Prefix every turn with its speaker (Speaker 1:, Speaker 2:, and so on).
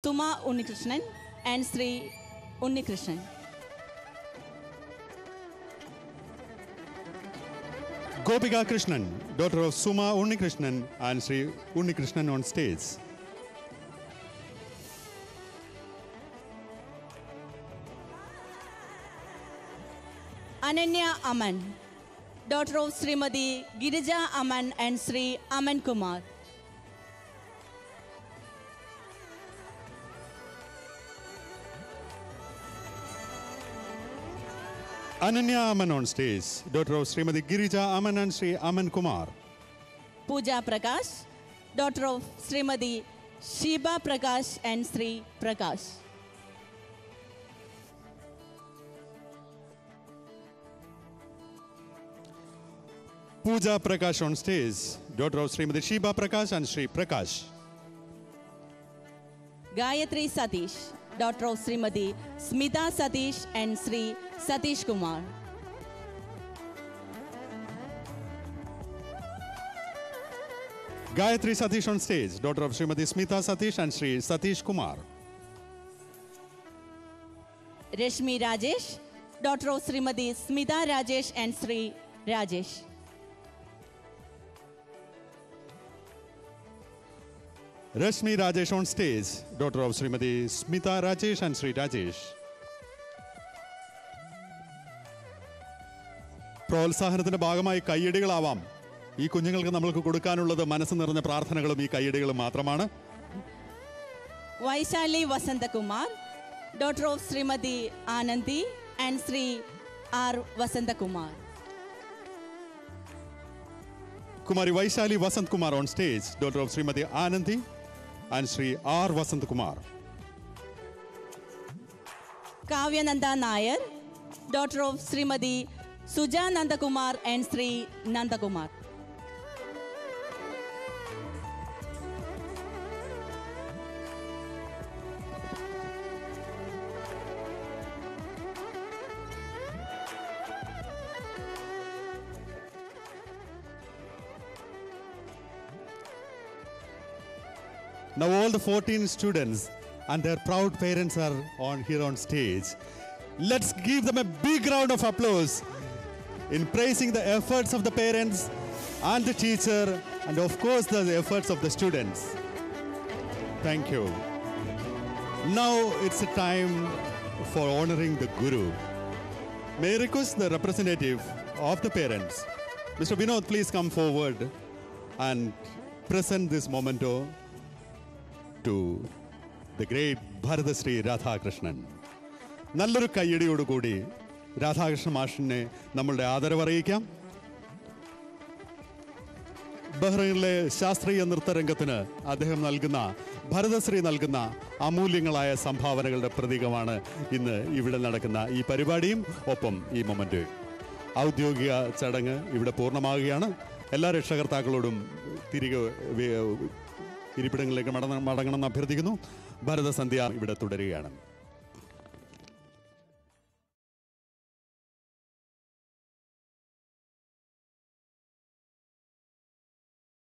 Speaker 1: Suma Unnikrishnan and Sri Unnikrishnan.
Speaker 2: Gopika Krishnan, daughter of Suma Unnikrishnan and Sri Unnikrishnan on stage.
Speaker 1: Ananya Aman, daughter of Srimati Girija Aman and Sri Aman Kumar.
Speaker 2: Ananya Aman on stage, daughter of Srimati Girija Aman and Sri Aman Kumar.
Speaker 1: Pooja Prakash, daughter of Srimati Shiba Prakash and Sri Prakash.
Speaker 2: Pooja Prakash on stage, daughter of Srimati Shiba Prakash and Sri Prakash.
Speaker 1: Gayatri Satish, daughter of Srimati Smita Satish and Sri Satish Kumar.
Speaker 2: Gayatri Satish on stage, daughter of Srimati Smita Satish and Sri Satish Kumar.
Speaker 1: Rashmi Rajesh, daughter of Srimati Smita Rajesh and Sri Rajesh.
Speaker 2: Rashmi Rajesh on stage, daughter of Srimati Smita Rajesh and Sri Rajesh. പ്രോത്സാഹനത്തിന്റെ ഭാഗമായി കയ്യടികളാവാം ഈ കുഞ്ഞുങ്ങൾക്ക് നമ്മൾക്ക് കൊടുക്കാനുള്ളത് മനസ്സ് നിറഞ്ഞ പ്രാർത്ഥനകളും ഈ കയ്യടികളും മാത്രമാണ്
Speaker 1: Vaishali Vasantakumar, daughter of Srimati Anandi and Sri R. Vasantakumar.
Speaker 2: Kumari Vaishali Vasanth Kumar on stage daughter of Shrimati Anandi and Shri R Vasanth Kumar
Speaker 1: Kavyananda Nair, daughter of Srimati Suja Nandakumar and Sri Nandakumar.
Speaker 2: Now all the 14 students and their proud parents are on here on stage. Let's give them a big round of applause in praising the efforts of the parents and the teacher and of course the efforts of the students. Thank you. Now it's a time for honoring the Guru. May I request the representative of the parents, Mr. Vinod, please come forward and present this memento to the great Bharathashree Radhakrishnan നല്ലൊരു കയ്യടിയോടുകൂടി രാധാകൃഷ്ണ മാഷിനെ നമ്മളുടെ ആദരവറിയിക്കാം ബഹ്റൈനിലെ ശാസ്ത്രീയ നൃത്തരംഗത്തിന് അദ്ദേഹം നൽകുന്ന ഭരതശ്രീ നൽകുന്ന അമൂല്യങ്ങളായ സംഭാവനകളുടെ പ്രതീകമാണ് ഇന്ന് ഇവിടെ നടക്കുന്ന ഈ പരിപാടിയും ഒപ്പം ഈ മൊമെൻ്റ് ഔദ്യോഗിക ചടങ്ങ് ഇവിടെ പൂർണ്ണമാകുകയാണ് എല്ലാ രക്ഷകർത്താക്കളോടും തിരികെ വേ- ഇരിപ്പിടങ്ങളിലേക്ക് മടങ്ങ മടങ്ങണമെന്ന് അഭ്യർത്ഥിക്കുന്നു ഭരതസന്ധ്യ ഇവിടെ തുടരുകയാണ്